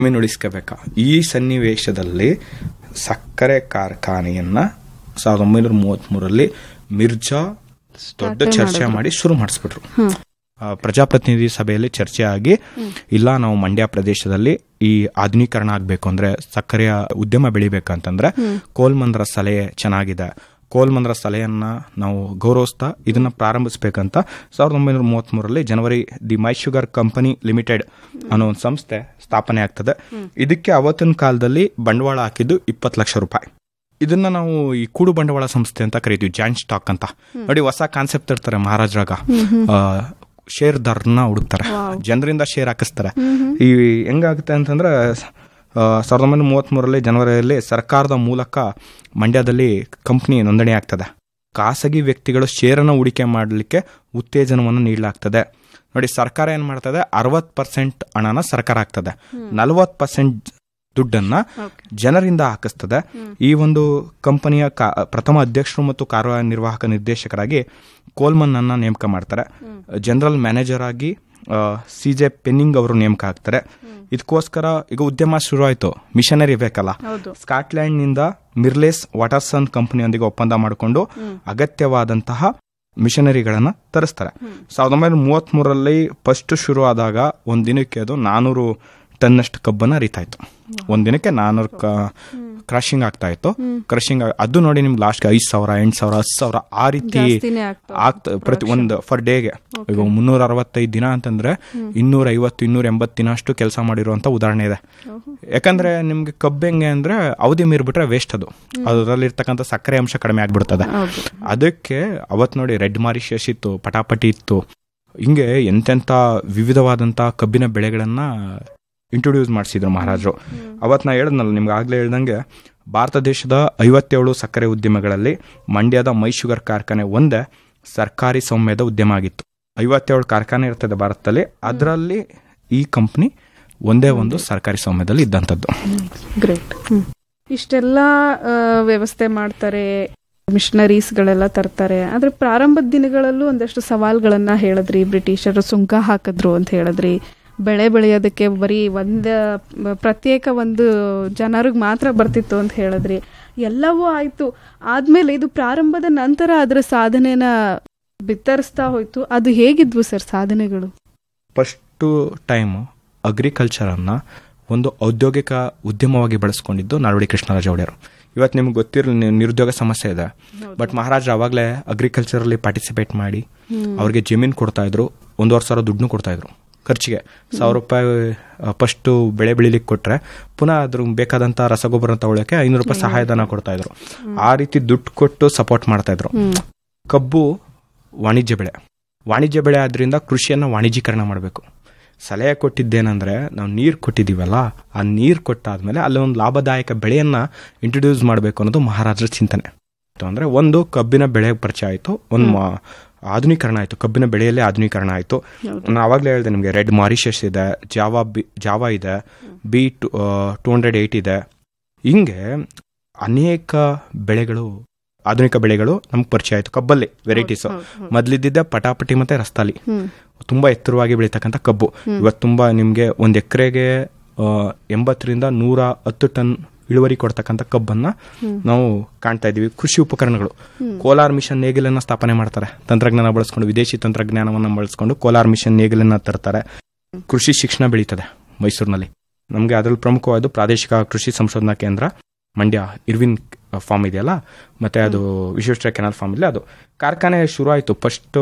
ಜಮೀನು ಉಳಿಸ್ಕೋಬೇಕಾ ಈ ಸನ್ನಿವೇಶದಲ್ಲಿ ಸಕ್ಕರೆ ಕಾರ್ಖಾನೆಯನ್ನ ಸಾವಿರದ ಒಂಬೈನೂರ ಮೂವತ್ತ್ ಮೂರಲ್ಲಿ ಮಿರ್ಜಾ ದೊಡ್ಡ ಚರ್ಚೆ ಮಾಡಿ ಶುರು ಮಾಡಿಸ್ಬಿಟ್ರು ಆ, ಪ್ರಜಾಪ್ರತಿನಿಧಿ ಸಭೆಯಲ್ಲಿ ಚರ್ಚೆ ಆಗಿ ಇಲ್ಲ ನಾವು ಮಂಡ್ಯ ಪ್ರದೇಶದಲ್ಲಿ ಈ ಆಧುನೀಕರಣ ಆಗ್ಬೇಕು ಅಂದ್ರೆ ಸಕ್ಕರೆಯ ಉದ್ಯಮ ಬೆಳಿಬೇಕಂತಂದ್ರೆ ಕೋಲ್ಮಂದ್ರ ಸಲಹೆ ಚೆನ್ನಾಗಿದೆ ಕೋಲ್ಮಂದ್ರ ಸಲಹೆಯನ್ನ ನಾವು ಗೌರವಿಸ್ತಾ ಇದನ್ನ ಪ್ರಾರಂಭಿಸಬೇಕಂತ ಸಾವಿರದ ಒಂಬೈನೂರ ಮೂವತ್ತ್ ಮೂರರಲ್ಲಿ ಜನವರಿ the Mysugar company limited ಅನ್ನೋ ಒಂದು ಸಂಸ್ಥೆ ಸ್ಥಾಪನೆ ಆಗ್ತದೆ ಇದಕ್ಕೆ ಅವತ್ತಿನ ಕಾಲದಲ್ಲಿ ಬಂಡವಾಳ ಹಾಕಿದ್ದು ಇಪ್ಪತ್ತು ಲಕ್ಷ ರೂಪಾಯಿ ಇದನ್ನ ನಾವು ಈ ಕೂಡು ಬಂಡವಾಳ ಸಂಸ್ಥೆ ಅಂತ ಕರಿತೀವಿ ಜಾಯಿಂಟ್ ಸ್ಟಾಕ್ ಅಂತ ನೋಡಿ ಹೊಸ ಕಾನ್ಸೆಪ್ಟ್ ಇರ್ತಾರೆ ಮಹಾರಾಜ್ರಾಗ ಶೇರ್ದಾರನ್ನ ಹುಡುಕ್ತಾರೆ ಜನರಿಂದ ಶೇರ್ ಹಾಕಿಸ್ತಾರೆ ಈ ಹೆಂಗಾಗುತ್ತೆ ಅಂತಂದ್ರೆ ಆ, ಸಾವಿರದ ಒಂಬೈನೂರ ಮೂವತ್ತ್ಮೂರರಲ್ಲಿ ಜನವರಿಯಲ್ಲಿ ಸರ್ಕಾರದ ಮೂಲಕ ಮಂಡ್ಯದಲ್ಲಿ ಕಂಪ್ನಿ ನೋಂದಣಿ ಆಗ್ತದೆ ಖಾಸಗಿ ವ್ಯಕ್ತಿಗಳು ಶೇರನ್ನು ಹೂಡಿಕೆ ಮಾಡಲಿಕ್ಕೆ ಉತ್ತೇಜನವನ್ನು ನೀಡಲಾಗ್ತದೆ ನೋಡಿ ಸರ್ಕಾರ ಏನ್ ಮಾಡ್ತದೆ ಅರವತ್ ಪರ್ಸೆಂಟ್ ಹಣನ ಸರ್ಕಾರ ಹಾಕ್ತದೆ ನಲವತ್ ಪರ್ಸೆಂಟ್ ದುಡ್ಡನ್ನ ಜನರಿಂದ ಹಾಕಿಸ್ತದೆ ಈ ಒಂದು ಕಂಪನಿಯ ಕಾ- ಪ್ರಥಮ ಅಧ್ಯಕ್ಷರು ಮತ್ತು ಕಾರ್ಯನಿರ್ವಾಹಕ ನಿರ್ದೇಶಕರಾಗಿ ಕೋಲ್ಮನ್ ಅನ್ನ ನೇಮಕ ಮಾಡ್ತಾರೆ ಜನರಲ್ ಮ್ಯಾನೇಜರ್ ಆಗಿ ಸಿ ಜೆ ಪೆನ್ನಿಂಗ್ ಅವರು ನೇಮಕ ಆಗ್ತಾರೆ ಇದಕ್ಕೋಸ್ಕರ ಈಗ ಉದ್ಯಮ ಶುರು ಆಯ್ತು ಮಿಷನರಿ ಬೇಕಲ್ಲ ಸ್ಕಾಟ್ಲ್ಯಾಂಡ್ ನಿಂದ ಮಿರ್ಲೇಸ್ ವಾಟರ್ಸನ್ ಕಂಪನಿಯೊಂದಿಗೆ ಒಪ್ಪಂದ ಮಾಡಿಕೊಂಡು ಅಗತ್ಯವಾದಂತಹ ಮಿಷನರಿಗಳನ್ನ ತರಿಸ್ತಾರೆ ಸಾವಿರದ ಒಂಬೈನೂರ ಮೂವತ್ತ್ ಮೂರರಲ್ಲಿ ಫಸ್ಟ್ ಶುರು ಆದಾಗ ಒಂದ್ ದಿನಕ್ಕೆ ಅದು ನಾನೂರು ಟನ್ನಷ್ಟು ಕಬ್ಬನ್ನ ಅರಿತಾಯ್ತು ಒಂದ್ ದಿನಕ್ಕೆ ನಾನೂರು ಕ್ರಶಿಂಗ್ ಆಗ್ತಾ ಇತ್ತು ಕ್ರಶಿಂಗ್ ಅದು ನೋಡಿ ನಿಮ್ಗೆ ಲಾಸ್ಟ್ ಐದ್ ಸಾವಿರ ಎಂಟ್ ಸಾವಿರ ಹತ್ತು ಸಾವಿರ ಆ ರೀತಿ ಜಾಸ್ತಿನೇ ಆಗ್ತಾ ಆಗ್ತ ಪ್ರತಿ ಒಂದು ಫರ್ ಡೇಗೆ ಈಗ ಮುನ್ನೂರ ಅರವತ್ತೈದು ದಿನ ಅಂತಂದ್ರೆ ಇನ್ನೂರ ಐವತ್ತು ಇನ್ನೂರ ಎಂಬತ್ತು ದಿನ ಅಷ್ಟು ಕೆಲಸ ಮಾಡಿರುವಂತ ಉದಾಹರಣೆ ಇದೆ ಯಾಕಂದ್ರೆ ನಿಮ್ಗೆ ಕಬ್ಬು ಹೆಂಗೆ ಅಂದ್ರೆ ಅವಧಿ ಮೀರ್ಬಿಟ್ರೆ ವೇಸ್ಟ್ ಅದು ಅದರಲ್ಲಿರ್ತಕ್ಕಂಥ ಸಕ್ಕರೆ ಅಂಶ ಕಡಿಮೆ ಆಗ್ಬಿಡ್ತದೆ ಅದಕ್ಕೆ ಅವತ್ ನೋಡಿ ರೆಡ್ ಮಾರಿಷಸ್ ಇತ್ತು ಪಟಾಪಟಿ ಇತ್ತು ಹಿಂಗೆ ಎಂತೆಂತ ವಿವಿಧವಾದಂತ ಕಬ್ಬಿನ ಬೆಳೆಗಳನ್ನ ಇಂಟ್ರೊಡ್ಯೂಸ್ ಮಾಡಿಸಿದ್ರು ಮಹಾರಾಜರು ಅವತ್ ನಾ ಹೇಳ್ದನಲ್ಲ ನಿಮ್ಗೆ ಆಗ್ಲೇ ಹೇಳ್ದಂಗೆ ಭಾರತ ದೇಶದ ಐವತ್ತೇಳು ಸಕ್ಕರೆ ಉದ್ಯಮಗಳಲ್ಲಿ ಮಂಡ್ಯದ ಮೈ ಶುಗರ್ ಕಾರ್ಖಾನೆ ಒಂದೇ ಸರ್ಕಾರಿ ಸೌಮ್ಯದ ಉದ್ಯಮ ಆಗಿತ್ತು ಐವತ್ತೇಳು ಕಾರ್ಖಾನೆ ಇರ್ತದೆ ಭಾರತದಲ್ಲಿ ಅದರಲ್ಲಿ ಈ ಕಂಪ್ನಿ ಒಂದೇ ಒಂದು ಸರ್ಕಾರಿ ಸೌಮ್ಯದಲ್ಲಿ ಇದ್ದಂಥದ್ದು ಗ್ರೇಟ್ ಇಷ್ಟೆಲ್ಲ ಆ, ವ್ಯವಸ್ಥೆ ಮಾಡ್ತಾರೆ ಮಿಷನರೀಸ್ಗಳೆಲ್ಲ ತರ್ತಾರೆ ಆದ್ರೆ ಪ್ರಾರಂಭದ ದಿನಗಳಲ್ಲೂ ಒಂದಷ್ಟು ಸವಾಲ್ಗಳನ್ನ ಹೇಳಿದ್ರಿ ಬ್ರಿಟಿಷರು ಸುಂಕ ಹಾಕಿದ್ರು ಅಂತ ಹೇಳಿದ್ರಿ ಬೆಳೆ ಬೆಳೆಯೋದಕ್ಕೆ ಬರೀ ಒಂದ ಪ್ರತ್ಯೇಕ ಒಂದು ಜನರಿಗೆ ಮಾತ್ರ ಬರ್ತಿತ್ತು ಅಂತ ಹೇಳಿದ್ರಿ ಎಲ್ಲವೂ ಆಯ್ತು ಆದ್ಮೇಲೆ ಇದು ಪ್ರಾರಂಭದ ನಂತರ ಅದರ ಸಾಧನೆನ ಬಿತ್ತರಿಸ್ತಾ ಹೋಯ್ತು ಅದು ಹೇಗಿದ್ವು ಸರ್ ಸಾಧನೆಗಳು ಫಸ್ಟು ಟೈಮ್ ಅಗ್ರಿಕಲ್ಚರನ್ನು ಒಂದು ಔದ್ಯೋಗಿಕ ಉದ್ಯಮವಾಗಿ ಬಳಸ್ಕೊಂಡಿದ್ದು ನಾಲ್ವಡಿ ಕೃಷ್ಣರಾಜ ಒಡೆಯರು ಇವತ್ತು ನಿಮ್ಗೆ ಗೊತ್ತಿರಲಿ ನಿರುದ್ಯೋಗ ಸಮಸ್ಯೆ ಇದೆ ಬಟ್ ಮಹಾರಾಜ ಅವಾಗಲೇ ಅಗ್ರಿಕಲ್ಚರಲ್ಲಿ ಪಾರ್ಟಿಸಿಪೇಟ್ ಮಾಡಿ ಅವ್ರಿಗೆ ಜಮೀನು ಕೊಡ್ತಾ ಇದ್ರು ಒಂದೂವರೆ ಸಾವಿರ ದುಡ್ಡು ಕೊಡ್ತಾ ಇದ್ರು ಖರ್ಚಿಗೆ ಸಾವಿರ ರೂಪಾಯಿ ಫಸ್ಟು ಬೆಳೆ ಬೆಳಿಲಿಕ್ಕೆ ಕೊಟ್ರೆ ಪುನಃ ಅದ್ರ ಬೇಕಾದಂತ ರಸಗೊಬ್ಬರ ತಗೊಳ್ಳೋಕೆ ಐನೂರು ರೂಪಾಯಿ ಸಹಾಯಧನ ಕೊಡ್ತಾ ಇದ್ರು ಆ ರೀತಿ ದುಡ್ಡು ಕೊಟ್ಟು ಸಪೋರ್ಟ್ ಮಾಡ್ತಾ ಇದ್ರು ಕಬ್ಬು ವಾಣಿಜ್ಯ ಬೆಳೆ ವಾಣಿಜ್ಯ ಬೆಳೆ ಆದ್ರಿಂದ ಕೃಷಿಯನ್ನ ವಾಣಿಜ್ಯೀಕರಣ ಮಾಡಬೇಕು ಸಲಹೆ ಕೊಟ್ಟಿದ್ದೇನೆಂದ್ರೆ ನಾವು ನೀರು ಕೊಟ್ಟಿದ್ದೀವಲ್ಲ ಆ ನೀರು ಕೊಟ್ಟಾದ್ಮೇಲೆ ಅಲ್ಲಿ ಒಂದು ಲಾಭದಾಯಕ ಬೆಳೆಯನ್ನ ಇಂಟ್ರೊಡ್ಯೂಸ್ ಮಾಡಬೇಕು ಅನ್ನೋದು ಮಹಾರಾಜರ ಚಿಂತನೆ ಅಂದ್ರೆ ಒಂದು ಕಬ್ಬಿನ ಬೆಳೆ ಪರಿಚಯ ಆಯಿತು ಒಂದು ಮಾ- ಆಧುನೀಕರಣ ಆಯಿತು ಕಬ್ಬಿನ ಬೆಳೆಯಲ್ಲೇ ಆಧುನೀಕರಣ ಆಯಿತು ನಾನು ಆವಾಗಲೇ ಹೇಳಿದೆ ನಿಮಗೆ ರೆಡ್ ಮಾರಿಷಸ್ ಇದೆ ಜಾವಾ ಬಿ ಜಾವಾ ಇದೆ B two two hundred eight ಇದೆ ಹಿಂಗೆ ಅನೇಕ ಬೆಳೆಗಳು ಆಧುನಿಕ ಬೆಳೆಗಳು ನಮ್ಗೆ ಪರಿಚಯ ಆಯಿತು ಕಬ್ಬಲ್ಲಿ ವೆರೈಟೀಸ್ ಮೊದಲಿದ್ದಿದ್ದ ಪಟಾಪಟಿ ಮತ್ತೆ ರಸ್ತಾಲಿ ತುಂಬಾ ಎತ್ತರವಾಗಿ ಬೆಳೀತಕ್ಕಂಥ ಕಬ್ಬು ಇವತ್ತು ತುಂಬಾ ನಿಮ್ಗೆ ಒಂದ್ ಎಕರೆಗೆ ಎಂಬತ್ತರಿಂದ ನೂರ ಹತ್ತು ಟನ್ ಇಳುವರಿ ಕೊಡ್ತಕ್ಕಂಥ ಕಬ್ಬನ್ನ ನಾವು ಕಾಣ್ತಾ ಇದೀವಿ ಕೃಷಿ ಉಪಕರಣಗಳು ಕೋಲಾರ್ ಮಿಷನ್ ನೇಗಿಲನ್ನ ಸ್ಥಾಪನೆ ಮಾಡ್ತಾರೆ ತಂತ್ರಜ್ಞಾನ ಬಳಸ್ಕೊಂಡು ವಿದೇಶಿ ತಂತ್ರಜ್ಞಾನವನ್ನ ಬಳಸ್ಕೊಂಡು ಕೋಲಾರ್ ಮಿಷನ್ ನೇಗಿಲನ್ನ ತರ್ತಾರೆ ಕೃಷಿ ಶಿಕ್ಷಣ ಬೆಳೀತದೆ ಮೈಸೂರಿನಲ್ಲಿ ನಮಗೆ ಅದರಲ್ಲಿ ಪ್ರಮುಖವಾದ ಪ್ರಾದೇಶಿಕ ಕೃಷಿ ಸಂಶೋಧನಾ ಕೇಂದ್ರ ಮಂಡ್ಯ ಇರ್ವಿನ್ ಫಾರ್ಮ್ ಇದೆಯಲ್ಲ ಮತ್ತೆ ಅದು ವಿಶ್ವೇಶ್ವರ ಕೆನಾಲ್ ಫಾರ್ಮ್ ಇಲ್ಲ ಅದು ಕಾರ್ಖಾನೆ ಶುರು ಆಯಿತು ಫಸ್ಟ್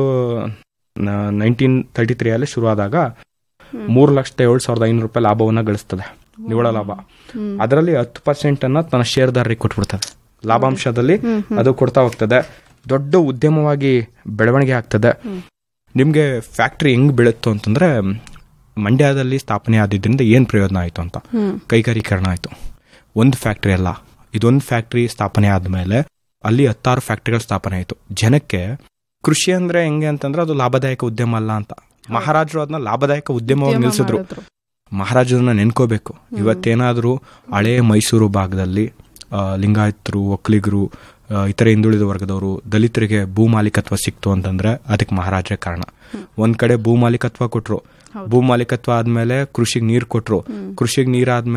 ನೈನ್ಟೀನ್ ತರ್ಟಿ ತ್ರೀ ಅಲ್ಲಿ ಶುರು ಆದಾಗ ಮೂರು ಲಕ್ಷದ ಏಳು ಸಾವಿರದ ಐನೂರು ರೂಪಾಯಿ ಲಾಭವನ್ನ ಗಳಿಸ್ತದೆ ನಿವ್ವಳ ಲಾಭ ಅದರಲ್ಲಿ ಹತ್ತು ಪರ್ಸೆಂಟ್ ಅನ್ನ ತನ್ನ ಶೇರ್ದಾರರಿಗೆ ಕೊಟ್ಬಿಡ್ತದೆ ಲಾಭಾಂಶದಲ್ಲಿ ಅದು ಕೊಡ್ತಾ ಹೋಗ್ತದೆ ದೊಡ್ಡ ಉದ್ಯಮವಾಗಿ ಬೆಳವಣಿಗೆ ಆಗ್ತದೆ ನಿಮ್ಗೆ ಫ್ಯಾಕ್ಟ್ರಿ ಹೆಂಗ್ ಬೆಳುತ್ತು ಅಂತಂದ್ರೆ ಮಂಡ್ಯದಲ್ಲಿ ಸ್ಥಾಪನೆ ಆದಿದ್ರಿಂದ ಏನ್ ಪ್ರಯೋಜನ ಆಯ್ತು ಅಂತ ಕೈಗಾರೀಕರಣ ಆಯ್ತು ಒಂದು ಫ್ಯಾಕ್ಟ್ರಿ ಅಲ್ಲ ಇದೊಂದು ಫ್ಯಾಕ್ಟ್ರಿ ಸ್ಥಾಪನೆ ಆದ್ಮೇಲೆ ಅಲ್ಲಿ ಹತ್ತಾರು ಫ್ಯಾಕ್ಟ್ರಿಗಳು ಸ್ಥಾಪನೆ ಆಯ್ತು ಜನಕ್ಕೆ ಕೃಷಿ ಅಂದ್ರೆ ಹೆಂಗೆ ಅಂತಂದ್ರೆ ಅದು ಲಾಭದಾಯಕ ಉದ್ಯಮ ಅಲ್ಲ ಅಂತ ಮಹಾರಾಜರು ಅದನ್ನ ಲಾಭದಾಯಕ ಉದ್ಯಮವಾಗಿ ನಿಲ್ಸಿದ್ರು ಮಹಾರಾಜರನ್ನ ನೆನ್ಕೋಬೇಕು ಇವತ್ತೇನಾದ್ರೂ ಹಳೆ ಮೈಸೂರು ಭಾಗದಲ್ಲಿ ಆ, ಲಿಂಗಾಯತರು ಒಕ್ಕಲಿಗರು ಆ, ಇತರೆ ಹಿಂದುಳಿದ ವರ್ಗದವರು ದಲಿತರಿಗೆ ಭೂ ಮಾಲೀಕತ್ವ ಸಿಕ್ತು ಅಂತಂದ್ರೆ ಅದಕ್ಕೆ ಮಹಾರಾಜರೇ ಕಾರಣ ಒಂದ್ ಕಡೆ ಭೂ ಮಾಲೀಕತ್ವ ಕೊಟ್ರು ಹೌದು. ಭೂ ಮಾಲೀಕತ್ವ ಆದ್ಮೇಲೆ ಕೃಷಿಗೆ ನೀರ್ ಕೊಟ್ರು ಕೃಷಿಗೆ ನೀರ್ ಆದ್ಮೇಲೆ